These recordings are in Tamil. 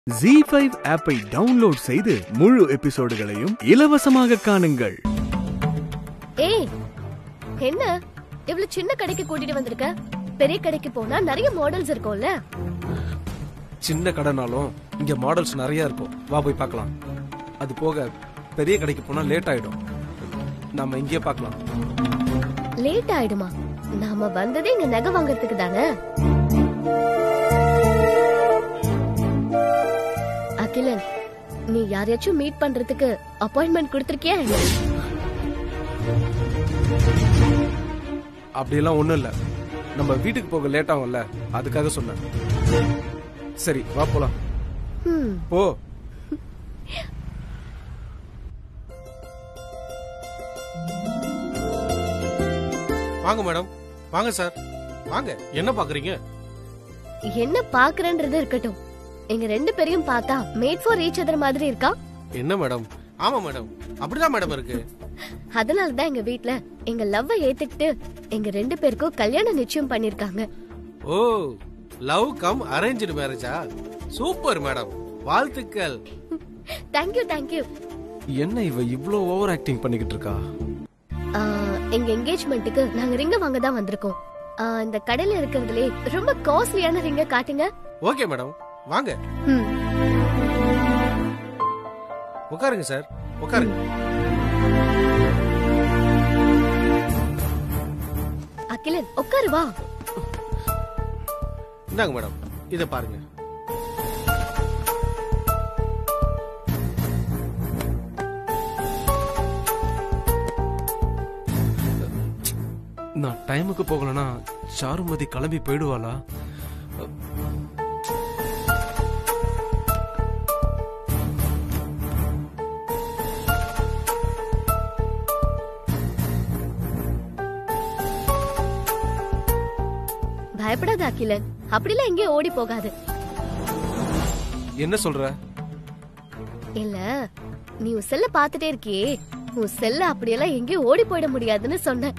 ஜி ஃபைவ் ஆப்பை டவுன்லோட் செய்து முழு எபிசோடுகளையும் இலவசமாக காணுங்கள் ஏய் என்ன இவ்வளவு சின்ன கடைக்கு கூட்டிட்டு வந்திருக்க பெரிய கடைக்கு போனா நிறைய மாடல்ஸ் இருக்கும்ல சின்ன கடைனாலும் இங்க மாடல்ஸ் நிறைய இருக்கும் வா போய் பார்க்கலாம் அது போக பெரிய கடைக்கு போனா லேட் ஆயிடும் நம்ம இங்கேயே பார்க்கலாம் லேட் ஆயிடுமா நாம வந்ததே இங்க நகை வாங்குறதுக்கு தானே அகிலன் நீ யாரையாச்சும் மீட் பண்றதுக்கு அப்பாயின்மெண்ட் கொடுத்திருக்கியா என்ன அப்படியெல்லாம் ஒண்ணும் இல்ல நம்ம வீட்டுக்கு போக லேட் ஆகும்ல அதுக்காக சொன்னேன் சரி வா போலாம் ஹம், போ வாங்க மேடம் வாங்க சார் வாங்க என்ன பாக்குறீங்க என்ன பாக்குறேன்றது இருக்கட்டும் எங்க ரெண்டு பேரையும் பார்த்தா மேட் ஃபார் ஈச் அதர் மாதிரி இருக்கா என்ன மேடம் ஆமா மேடம் அப்படிதான் மேடம் இருக்கு அதனாலதான் எங்க வீட்ல எங்க லவ்வை ஏத்துக்கிட்டு எங்க ரெண்டு பேருக்கும் கல்யாணம் நிச்சயம் பண்ணிருக்காங்க ஓ லவ் கம் அரேஞ்சு மேரேஜா சூப்பர் மேடம் வாழ்த்துக்கள் தேங்க்யூ தேங்க்யூ என்ன இவ இவ்ளோ ஓவர் ஆக்டிங் பண்ணிக்கிட்டு இருக்கா எங்க என்கேஜ்மெண்ட்டுக்கு நாங்க ரிங்க வாங்க தான் வந்திருக்கோம் ஆ, இந்த கடையில இருக்கிறதுலே ரொம்ப காஸ்ட்லியான ரிங்க காட்டுங்க ஓகே மேடம் வாங்க ம், உட்காருங்க சார் உட்காருங்க அகிலன் உட்காரு வா இந்தாங்க மேடம் இத பாருங்க நான் டைமுக்கு போகலனா சாருமதி கிளம்பி போயிடுவாளா பயப்படாத அகிலன் அப்படிலாம் எங்கேயும் ஓடி போகாது என்ன சொல்ற இல்ல நீ உன் செல்ல பாத்துட்டே இருக்கியே உன் செல்ல அப்படியெல்லாம் எங்கேயும் ஓடி போயிட முடியாதுன்னு சொன்ன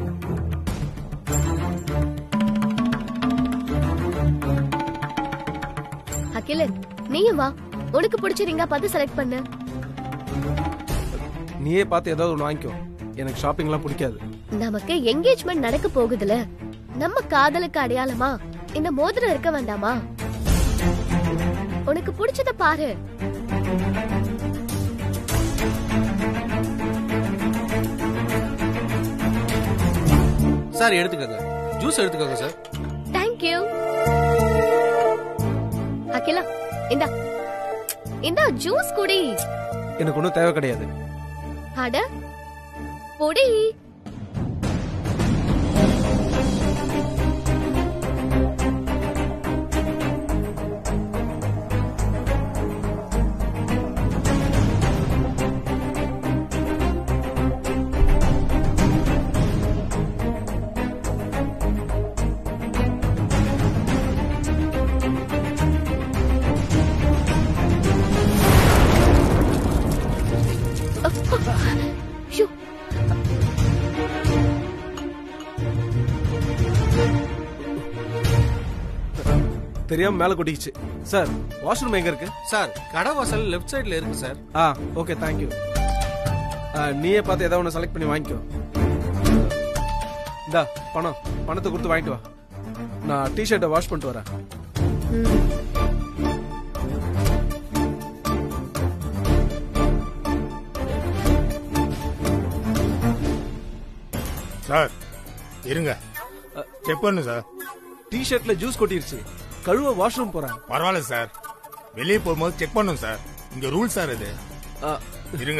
அகிலன் நீயும் வா உனக்கு பிடிச்ச ரிங்கா பார்த்து செலக்ட் பண்ணு நீயே பார்த்து ஏதாவது ஒன்று வாங்கிக்கோ எனக்கு ஷாப்பிங்லாம் பிடிக்காது நமக்கு என்கேஜ்மெண்ட் நடக்க போகுதுல நம்ம காதலுக்கு அடையாளமா இந்த மோதிரம் இருக்க வேண்டாமா உனக்கு பிடிச்சத பாரு சார் எடுத்துக்கோங்க ஜூஸ் எடுத்துக்கோங்க சார் தேங்க்யூ அகிலா இந்தா இந்தா ஜூஸ் குடி எனக்கு ஒன்றும் தேவை கிடையாது அட பொடி ஷூ தெரியாம மேல கொட்டிக்கிச்சு சார் வாஷ்ரூம் எங்க இருக்கு சார் கடை வாசல் லெஃப்ட் சைடுல இருக்கு சார் ஆ ஓகே தேங்க்யூ நீயே பார்த்து ஏதாவது ஒன்று செலக்ட் பண்ணி வாங்கிக்கோ இந்தா பணம் பணத்தை கொடுத்து வாங்கிட்டு வா நான் டிஷர்ட்டை வாஷ் பண்ணிட்டு வரேன் ம். சார் இருங்க செக் பண்ணு சார் டிஷர்ட்ல ஜூஸ் கொட்டிருச்சு கழுவ வாஷ்ரூம் போறேன் பரவாயில்ல சார் வெளியே போகும்போது செக் பண்ணும் சார் இங்க ரூல் சார் இது ஆ, இருங்க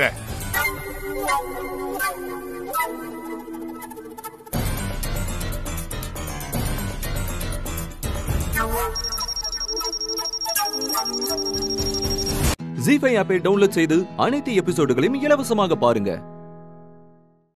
ஜி ஃபைவ் ஆப்பை டவுன்லோட் செய்து அனைத்து எபிசோடுகளையும் இலவசமாக பாருங்க